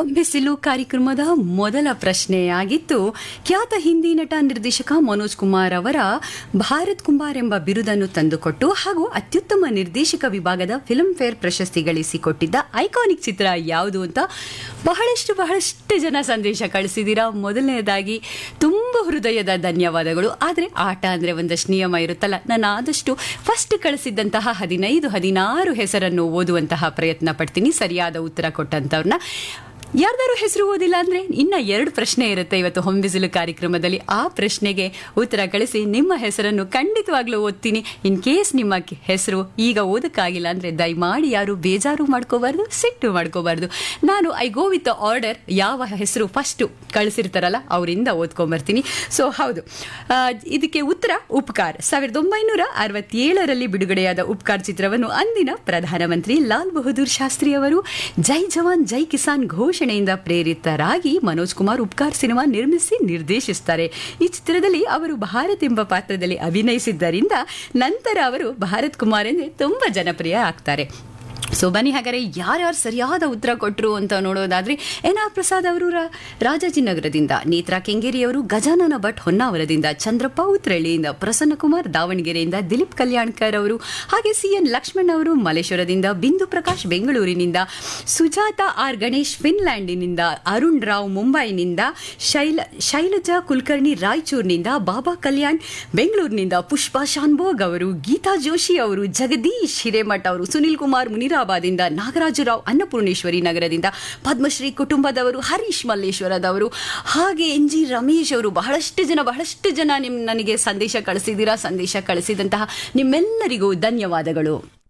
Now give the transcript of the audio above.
ಹೊಂಬಿಸಿಲು ಕಾರ್ಯಕ್ರಮದ ಮೊದಲ ಪ್ರಶ್ನೆಯಾಗಿತ್ತು ಖ್ಯಾತ ಹಿಂದಿ ನಟ ನಿರ್ದೇಶಕ ಮನೋಜ್ ಕುಮಾರ್ ಅವರ ಭಾರತ್ ಕುಮಾರ್ ಎಂಬ ಬಿರುದನ್ನು ತಂದುಕೊಟ್ಟು ಹಾಗೂ ಅತ್ಯುತ್ತಮ ನಿರ್ದೇಶಕ ವಿಭಾಗದ ಫಿಲ್ಮ್ ಫೇರ್ ಪ್ರಶಸ್ತಿ ಗಳಿಸಿಕೊಟ್ಟಿದ್ದ ಐಕಾನಿಕ್ ಚಿತ್ರ ಯಾವುದು ಅಂತ ಬಹಳಷ್ಟು ಬಹಳಷ್ಟು ಜನ ಸಂದೇಶ ಕಳಿಸಿದ್ದೀರಾ ಮೊದಲನೇದಾಗಿ ತುಂಬ ಹೃದಯದ ಧನ್ಯವಾದಗಳು ಆದರೆ ಆಟ ಅಂದರೆ ಒಂದಷ್ಟು ನಿಯಮ ಇರುತ್ತಲ್ಲ ನಾನು ಆದಷ್ಟು ಫಸ್ಟ್ ಕಳಿಸಿದ್ದಂತಹ ಹದಿನೈದು ಹದಿನಾರು ಹೆಸರನ್ನು ಓದುವಂತಹ ಪ್ರಯತ್ನ ಪಡ್ತೀನಿ ಸರಿಯಾದ ಉತ್ತರ ಕೊಟ್ಟಂತವ್ರನ್ನ ಯಾರ್ದಾರು ಹೆಸರು ಓದಿಲ್ಲ ಅಂದ್ರೆ ಇನ್ನ ಎರಡು ಪ್ರಶ್ನೆ ಇರುತ್ತೆ ಇವತ್ತು ಹೊಂಬಿಸಿಲು ಕಾರ್ಯಕ್ರಮದಲ್ಲಿ ಆ ಪ್ರಶ್ನೆಗೆ ಉತ್ತರ ಕಳಿಸಿ ನಿಮ್ಮ ಹೆಸರನ್ನು ಖಂಡಿತವಾಗ್ಲೂ ಓದ್ತೀನಿ ಇನ್ ಕೇಸ್ ನಿಮ್ಮ ಕೆ- ಹೆಸರು ಈಗ ಓದಕ್ಕಾಗಿಲ್ಲ ಅಂದ್ರೆ ದಯಮಾಡಿ ಯಾರು ಬೇಜಾರು ಮಾಡ್ಕೋಬಾರ್ದು ಸಿಟ್ಟು ಮಾಡ್ಕೋಬಾರ್ದು ನಾನು ಐ ಗೋ ವಿತ್ ಆರ್ಡರ್ ಯಾವ ಹೆಸರು ಫಸ್ಟ್ ಕಳಿಸಿರ್ತಾರಲ್ಲ ಅವರಿಂದ ಓದ್ಕೊಂಬರ್ತೀನಿ ಸೊ ಹೌದು ಆ, ಇದಕ್ಕೆ ಉತ್ತರ ಉಪಕಾರ್ ಸಾವಿರದ ಒಂಬೈನೂರ ಅರವತ್ತೇಳರಲ್ಲಿ ಬಿಡುಗಡೆಯಾದ ಉಪಕಾರ್ ಚಿತ್ರವನ್ನು ಅಂದಿನ ಪ್ರಧಾನಮಂತ್ರಿ ಲಾಲ್ ಬಹದ್ದೂರ್ ಶಾಸ್ತ್ರಿ ಅವರು ಜೈ ಜವಾನ್ ಜೈ ಕಿಸಾನ್ ಘೋಷಣೆಯಿಂದ ಪ್ರೇರಿತರಾಗಿ ಮನೋಜ್ ಕುಮಾರ್ ಉಪಕಾರ್ ಸಿನಿಮಾ ನಿರ್ಮಿಸಿ ನಿರ್ದೇಶಿಸುತ್ತಾರೆ ಈ ಚಿತ್ರದಲ್ಲಿ ಅವರು ಭಾರತ್ ಎಂಬ ಪಾತ್ರದಲ್ಲಿ ಅಭಿನಯಿಸಿದ್ದರಿಂದ ನಂತರ ಅವರು ಭಾರತ್ ಕುಮಾರ್ ಎಂದೇ ತುಂಬಾ ಜನಪ್ರಿಯ ಆಗ್ತಾರೆ ಸೊ ಬನ್ನಿ ಹಾಗಾದ್ರೆ ಯಾರ್ಯಾರು ಸರಿಯಾದ ಉತ್ತರ ಕೊಟ್ಟರು ಅಂತ ನೋಡೋದಾದ್ರೆ ಎನ್ ಆರ್ ಪ್ರಸಾದ್ ಅವರು ರಾ- ರಾಜಾಜಿನಗರದಿಂದ ನೇತ್ರಾ ಕೆಂಗೇರಿ ಅವರು ಗಜಾನನ ಭಟ್ ಹೊನ್ನಾವರದಿಂದ ಚಂದ್ರಪ್ಪ ಉತ್ರಳ್ಳಿಯಿಂದ ಪ್ರಸನ್ನ ಕುಮಾರ್ ದಾವಣಗೆರೆಯಿಂದ ದಿಲೀಪ್ ಕಲ್ಯಾಣ್ಕರ್ ಅವರು ಹಾಗೆ ಸಿ ಎನ್ ಲಕ್ಷ್ಮಣ್ ಅವರು ಮಲೇಶ್ವರದಿಂದ ಬಿಂದು ಪ್ರಕಾಶ್ ಬೆಂಗಳೂರಿನಿಂದ ಸುಜಾತ ಆರ್ ಗಣೇಶ್ ಫಿನ್ಲ್ಯಾಂಡಿನಿಂದ ಅರುಣ್ ರಾವ್ ಮುಂಬೈನಿಂದ ಶೈಲ ಶೈಲಜಾ ಕುಲಕರ್ಣಿ ರಾಯಚೂರಿನಿಂದ ಬಾಬಾ ಕಲ್ಯಾಣ್ ಬೆಂಗಳೂರಿನಿಂದ ಪುಷ್ಪಾ ಶಾನ್ಭೋಗ್ ಅವರು ಗೀತಾ ಜೋಶಿ ಅವರು ಜಗದೀಶ್ ಹಿರೇಮಠ್ ಅವರು ಸುನಿಲ್ ಕುಮಾರ್ ಮುನಿರಾಬಾದಿಂದ ನಾಗರಾಜರಾವ್ ಅನ್ನಪೂರ್ಣೇಶ್ವರಿ ನಗರದಿಂದ ಪದ್ಮಶ್ರೀ ಕುಟುಂಬದವರು ಹರೀಶ್ ಮಲ್ಲೇಶ್ವರದವರು ಹಾಗೆ ಎನ್ ಜಿ ರಮೇಶ್ ಅವರು ಬಹಳಷ್ಟು ಜನ ಬಹಳಷ್ಟು ಜನ ನಿಮ್ ನನಗೆ ಸಂದೇಶ ಕಳಿಸಿದ್ದೀರಾ ಸಂದೇಶ ಕಳಿಸಿದಂತಹ ನಿಮ್ಮೆಲ್ಲರಿಗೂ ಧನ್ಯವಾದಗಳು